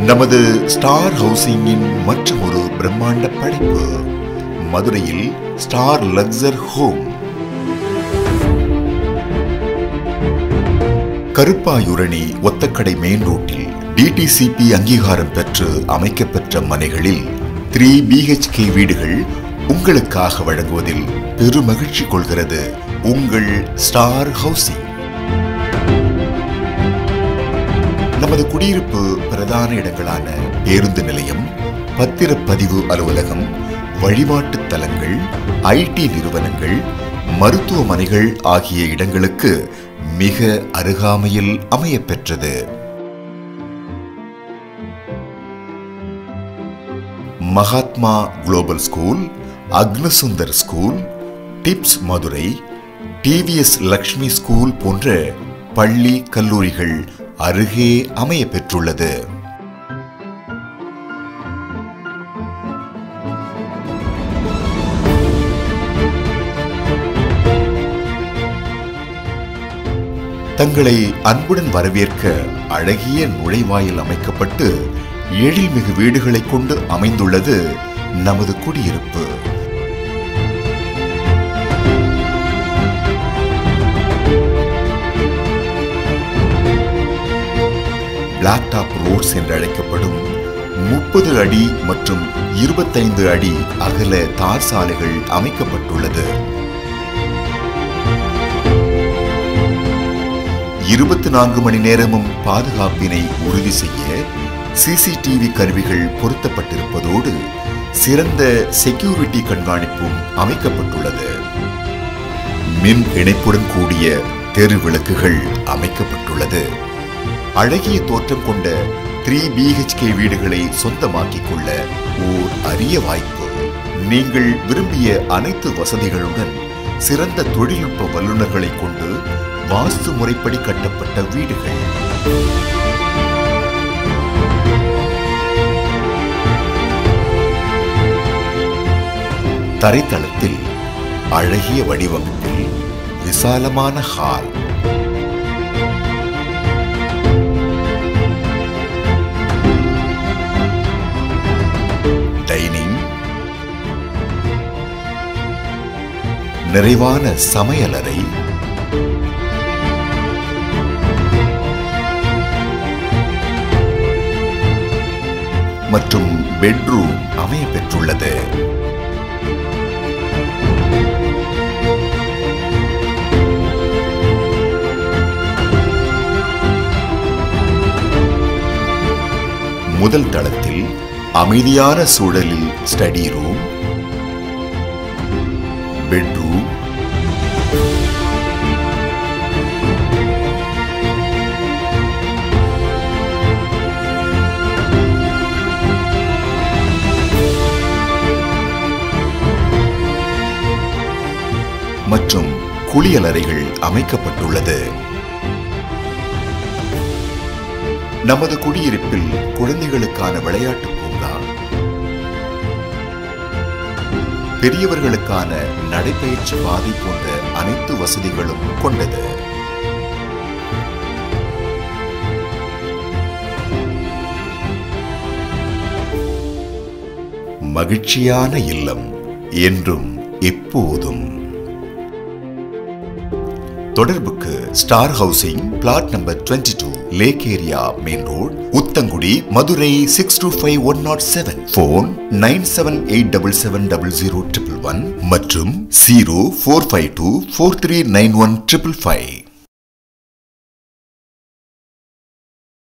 நமது ஸ்டார் ஹவுசிங்கின் மற்றும் ஒரு பிரம்மாண்ட படைப்பு மதுரையில் star luxury home Karuppayurani Othakadai main ரோட்டில் டிடிசிபி அங்கீகாரம் பெற்று அமைக்கப்பெற்ற மனைகளில் த்ரீ பிஹெச்கே வீடுகள் உங்களுக்காக வழங்குவதில் பெருமகிழ்ச்சி கொள்கிறது உங்கள் ஸ்டார் ஹவுசிங் நமது குடியிருப்பு பிரதான இடங்களான பேருந்து நிலையம் பத்திரப்பதிவு அலுவலகம் வழிபாட்டுத் தலங்கள் ஐடி நிறுவனங்கள் மருத்துவமனைகள் ஆகிய இடங்களுக்கு மிக அருகாமையில் அமையப்பெற்றது மகாத்மா குளோபல் ஸ்கூல் அக்னசுந்தர் school TIPS Madurai TVS Lakshmi school போன்ற பள்ளி கல்லூரிகள் அருகே அமைய பெற்றுள்ளது தங்களை அன்புடன் வரவேற்க அழகிய நுழைவாயில் அமைக்கப்பட்டு எழில்மிகு வீடுகளை கொண்டு அமைந்துள்ளது நமது குடியிருப்பு பிளாக் டாப் ரோட்ஸ் என்று அழைக்கப்படும் முப்பது அடி மற்றும் இருபத்தைந்து அடி அகல தார் சாலைகள் அமைக்கப்பட்டுள்ளது இருபத்தி நான்கு மணி நேரமும் பாதுகாப்பினை உறுதி செய்ய சிசிடிவி கருவிகள் பொருத்தப்பட்டிருப்பதோடு சிறந்த செக்யூரிட்டி கண்காணிப்பும் அமைக்கப்பட்டுள்ளது மின் இணைப்புடன் கூடிய தெரு விளக்குகள் அமைக்கப்பட்டுள்ளது அழகிய தோற்றம் கொண்ட த்ரீ பிஹெச்கே வீடுகளை சொந்தமாக்கிக் கொள்ள ஓர் அரிய வாய்ப்பு நீங்கள் விரும்பிய அனைத்து வசதிகளுடன் சிறந்த தொழில்நுட்ப வல்லுநர்களை கொண்டு வாஸ்து முறைப்படி கட்டப்பட்ட வீடுகள் தரைத்தளத்தில் அழகிய வடிவமைப்பில் விசாலமான ஹால் டைனிங் நிறைவான சமையலறை மற்றும் பெட்ரூம் அமைய பெற்றுள்ளது முதல் தளத்தில் அமைதியான சூழலில் ஸ்டடி ரூம் பெட்ரூம் மற்றும் குளியலறைகள் அமைக்கப்பட்டுள்ளது நமது குடியிருப்பில் குழந்தைகளுக்கான விளையாட்டு பூங்கா பெரியவர்களுக்கான நடைபயிற்சி பாதை போன்ற அனைத்து வசதிகளும் கொண்டது மகிழ்ச்சியான இல்லம் என்றும் எப்போதும் தொடர்புக்கு star housing plot number twenty two lake area main road Uthangudi Madurai six two five one nought seven phone nine seven eight double seven double zero triple one மற்றும் zero four five two four three nine one triple five